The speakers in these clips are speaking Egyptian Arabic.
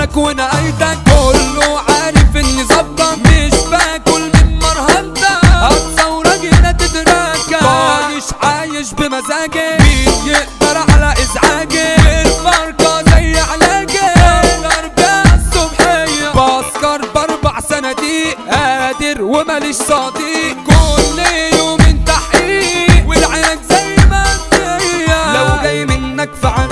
شعرك ونهايتك كله عارف اني ظبط مش باكل من مرهنتك هتصورك هنا تتراكب عايش عايش بمزاجي مين يقدر على ازعاجي الفرقة زي علاجي بسكر بالصبحية بسكر باربع صناديق قادر وماليش صديق كل يوم تحقيق والعلاج زي ما هي لو جاي منك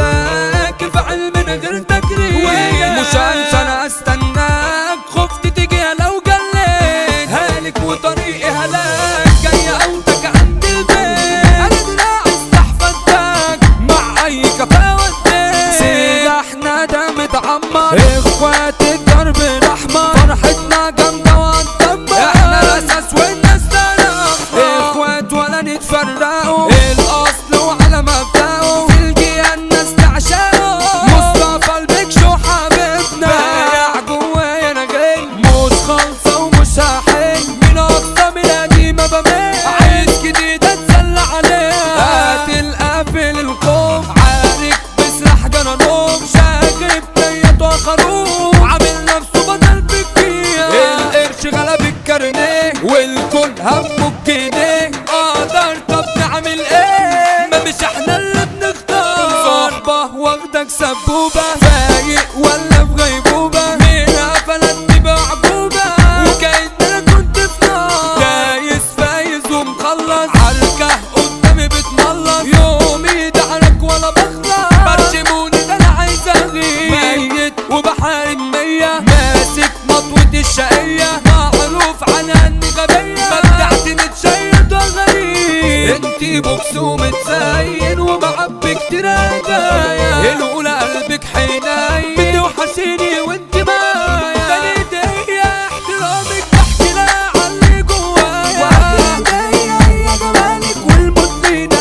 فعلاك فعل من غير تكريم مش عايز انا استناك خفت تيجي لو جليت هالك وطريقي هلاك جاي اوتك عند البيت انا دراعي استحفظتك مع اي كفاءة وديت سلاحنا ده متعمر اخوات الدرب الاحمر فرحتنا جامدة وهنطمر احنا الاساس والناس تنام اخوات ولا نتفرقوا الاصل وعلى مبدأه في الجيا الناس تعشقه مصطفى البكشو حبيبنا بايع جوايا انا غل مش خالصة ومش هحل من اقصى ميلادي ما بمل عايز جديد اتسلى عليها قاتل قافل القوم عارك بسلاح جنانوم شاغب ديت وخروف عامل نفسه بدل بكتير القرش غلب الكارنيه والكل همه الجنيه اقدر طب نعمل ايه ما مش احنا اللي بنختار صاحبه واخدك سبوبه فايق ولا في غيبوبه مين قفلت بعجوبه وكأن انا كنت في نار دايس فايز ومخلص عركه قدامي بتملص يومي دعرك ولا بخلص برشموني ده انا عايز اغيب ميت وبحارب مية ماسك مطوة الشقية معروف عنها اني غبية بدعت متشيد وغريب انتي بوكس ومتزين ومعبي كتير هدايا الاولى قلبك حنين بتوحشيني وانت معايا تاني هدية احترامك بحكي لها علي جوايا وهدية هي جمالك والمدمنة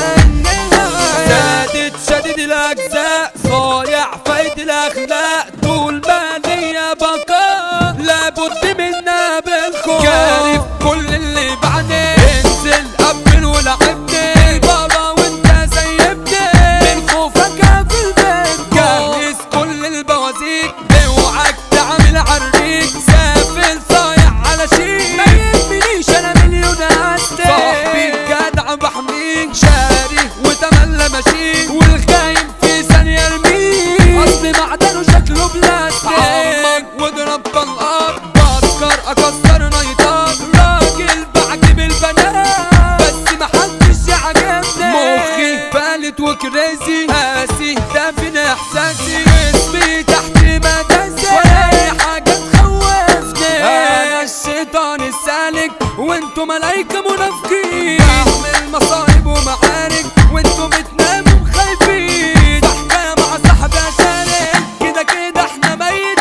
النهاية زادت شديد الاجزاء صايع فايد الاخلاق طول ما ليا بقاء لابد منا بالخوف كارف كل اللي بعدين انزل قبل ولعبني بابا وانت سيبني من خوفك في البيت جهز كل البوازيك اوعك تعمل عريك سافل صايع على شيء ما يهمنيش انا مليون هستي صاحبي الجدع بحميك شاري وتملى ماشيك والخاين في ثانية ارميه اصل معدنه شكله بلاستيك عمك واضرب طلقات بسكر اكسر نايطات راجل بعجب البنات بس محدش يعجبني مخي فالت وكريزي قاسي دافن احساسي اسمي تحت مداسي ولا اي حاجه تخوفني انا الشيطان السالك وانتو ملايكه منافقين بعمل مصايب ومعارك وانتو بتناموا خايفين بحكايه مع صاحبي اشارك كده كده احنا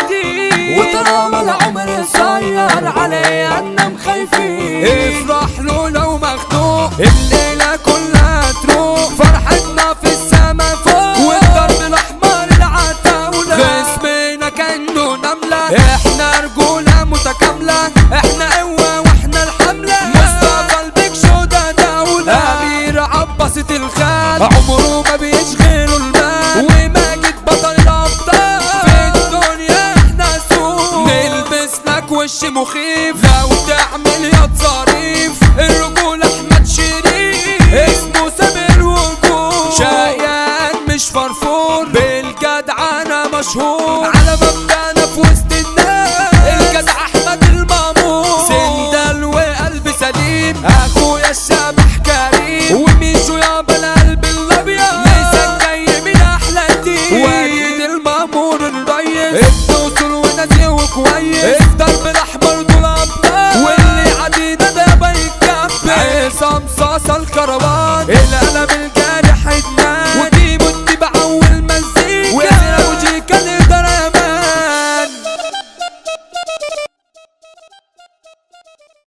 ميتين وطالما العمر قصير عليا انام خايفين افرح له لو مخنوق الليله كلها تروح فرحتنا في السما فوق والضرب الاحمر العتاوله خصمنا كانه نمله احنا رجوله متكامله احنا قوه واحنا الحمله مصطفى البيك شو ده دوله امير عباسة الخال عمره ما بيشغله المال وماجد بطل الابطال في الدنيا احنا سوق نلبس لك وش مخيف لو تعمل يا ظريف الرجولة احمد شريف اسمه سامر وجود شقيان مش فرفور بالجدعنة مشهور على مبدأنا في وسط الناس الجدع احمد المامور سندل وقلب سليم اخويا الشبح كريم وميشو يابا القلب الابيض لسه جاي من احلى تيم وليد المامور الريس ابن وصول ونادي وكويس